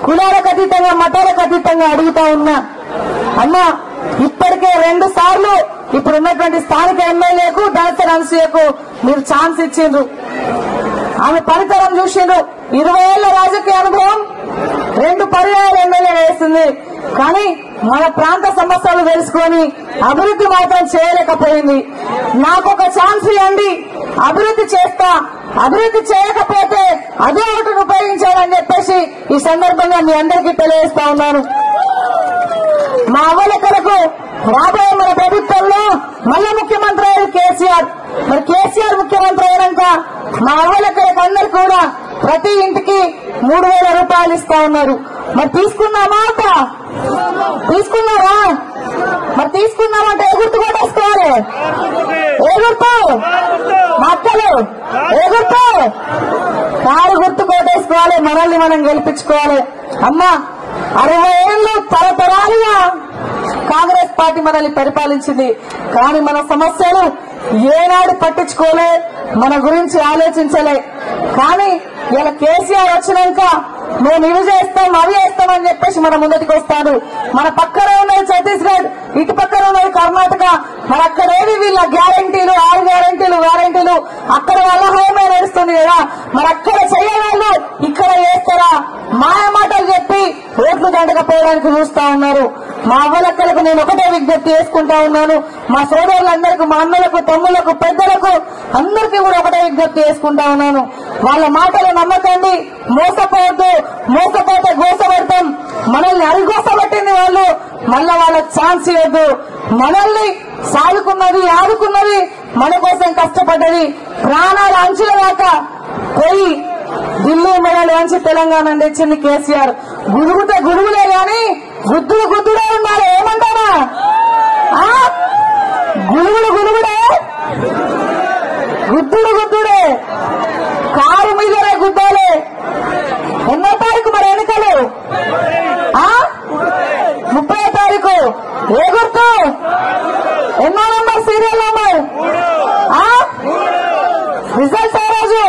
కులాలకు అతీతంగా మతాలకు అతీతంగా అడుగుతా ఉన్నా అమ్మా ఇప్పటికే రెండు సార్లు ఇప్పుడు ఉన్నటువంటి స్థానిక ఎమ్మెల్యేకు దాసరి అనసూయకు మీరు ఛాన్స్ ఇచ్చిండ్రు ఆమె పనితరం చూసిండ్రు ఇరవై ఏళ్ల రాజకీయ అనుభవం రెండు పర్యాయాలు ఎమ్మెల్యే వేస్తుంది కానీ మన ప్రాంత సమస్యలు తెలుసుకొని అభివృద్ధి మాత్రం చేయలేకపోయింది నాకు ఒక ఛాన్స్ ఇవ్వండి అభివృద్ధి చేస్తా అభివృద్ధి చేయకపోతే అదే ఒకటిని ఉపయోగించాలని చెప్పేసి ఈ సందర్భంగా మీ అందరికీ తెలియజేస్తా ఉన్నాను మా అవ్వలెక్కలకు రాబోయే మన ప్రభుత్వంలో మళ్ళా ముఖ్యమంత్రి అయ్యారు కేసీఆర్ మరి కేసీఆర్ ముఖ్యమంత్రి అయినాక మా అవ్వలెక్కలకు అందరు కూడా ప్రతి ఇంటికి మూడు వేల రూపాయలు ఇస్తా ఉన్నారు మరి తీసుకున్నామా అంట తీసుకున్నారా మరి తీసుకున్నామంటే ఏ గుర్తు కొట్టేసుకోవాలి ఏ గుర్తు మా అక్కలు ఏ గుర్తు కారు గుర్తు కొట్టేసుకోవాలి మనల్ని మనం గెలిపించుకోవాలి అమ్మా అరవై ఏళ్ళు తరతరాలుగా కాంగ్రెస్ పార్టీ మనల్ని పరిపాలించింది కానీ మన సమస్యలు ఏనాడు పట్టించుకోలే మన గురించి ఆలోచించలే కానీ ఇలా కేసీఆర్ వచ్చినాక మేము ఇవి చేస్తాం అవి చేస్తామని చెప్పేసి మన ముందటికి వస్తాడు మన పక్కన ఉన్నది ఛత్తీస్గఢ్ ఇటు పక్కన ఉన్నది కర్ణాటక మరి అక్కడ ఏవి వీళ్ళ గ్యారంటీలు ఆరు గ్యారంటీలు వారంటీలు అక్కడ వాళ్ళ హోమే నడుస్తుంది కదా మరి అక్కడ చేయవాళ్ళు ఇక్కడ చేస్తారా మాయ మాటలు చెప్పి ఓట్లు దండకపోవడానికి చూస్తా ఉన్నారు మా అవ్వలక్కలకు నేను ఒకటే విజ్ఞప్తి చేసుకుంటా ఉన్నాను మా సోదరులందరికీ మా అన్నలకు తమ్ములకు పెద్దలకు అందరికీ కూడా ఒకటే విజ్ఞప్తి చేసుకుంటా ఉన్నాను వాళ్ళ మాటలు నమ్మకండి మోసపోవద్దు మోసపోతే గోసపడతాం మనల్ని అరిగోసపట్టింది వాళ్ళు మళ్ళా వాళ్ళకి ఛాన్స్ ఇవ్వద్దు మనల్ని సాదుకున్నది ఆదుకున్నది మన కోసం కష్టపడ్డది ప్రాణాల అంచుల దాకా పోయి ఢిల్లీ మెడల్ వంచి తెలంగాణ తెచ్చింది కేసీఆర్ గురుగుతే గురుగులే గాని గుద్దుడు గుద్దుడే ఉండాలి ఏమంటారా ఆ? గురుగుడు గురుగుడే గుద్దుడు గుద్దుడే కారు మీదనే గుద్దాలి ఎన్నో తారీఖు మరి ఎన్నికలు ఆ? ముప్పై తారీఖు ఏ గుర్తు ఎన్నో నంబర్ సీరియల్ నంబర్ ఆ? రిజల్ట్ ఏ రోజు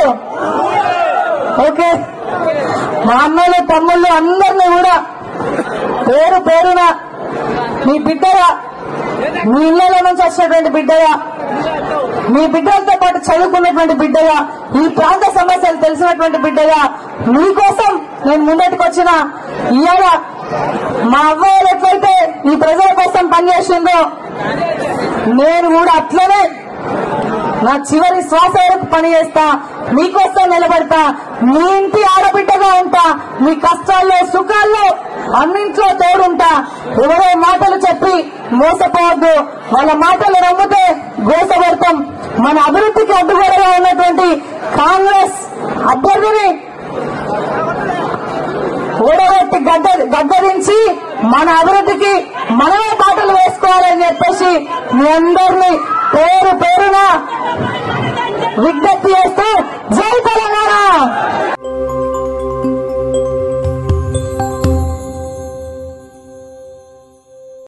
ఓకే మా అన్నలు తమ్ముళ్ళు అందరినీ కూడా పేరు పేరున మీ బిడ్డగా మీ ఇళ్లలో నుంచి వచ్చినటువంటి బిడ్డగా మీ బిడ్డలతో పాటు చదువుకున్నటువంటి బిడ్డగా ఈ ప్రాంత సమస్యలు తెలిసినటువంటి బిడ్డగా మీకోసం నేను ముందటికి వచ్చిన ఇవాళ మా అవ్వలు ఎట్లయితే ఈ ప్రజల కోసం పనిచేసిందో నేను కూడా అట్లనే నా చివరి శ్వాస వరకు పని చేస్తా మీకోసం నిలబడతా మీ ఇంటి ఆడబిడ్డగా ఉంటా మీ కష్టాల్లో సుఖాల్లో అన్నింట్లో తోడుంటా ఎవరో మాటలు చెప్పి మోసపోవద్దు వాళ్ళ మాటలు నమ్మితే గోసపడతాం మన అభివృద్ధికి అడ్డుగోడగా ఉన్నటువంటి కాంగ్రెస్ అభ్యర్థిని ఓడగొట్టి గడ్డ గద్దరించి మన అభివృద్ధికి మనమే బాటలు వేసుకోవాలని చెప్పేసి మీ అందరినీ పేరు పేరున విజ్ఞప్తి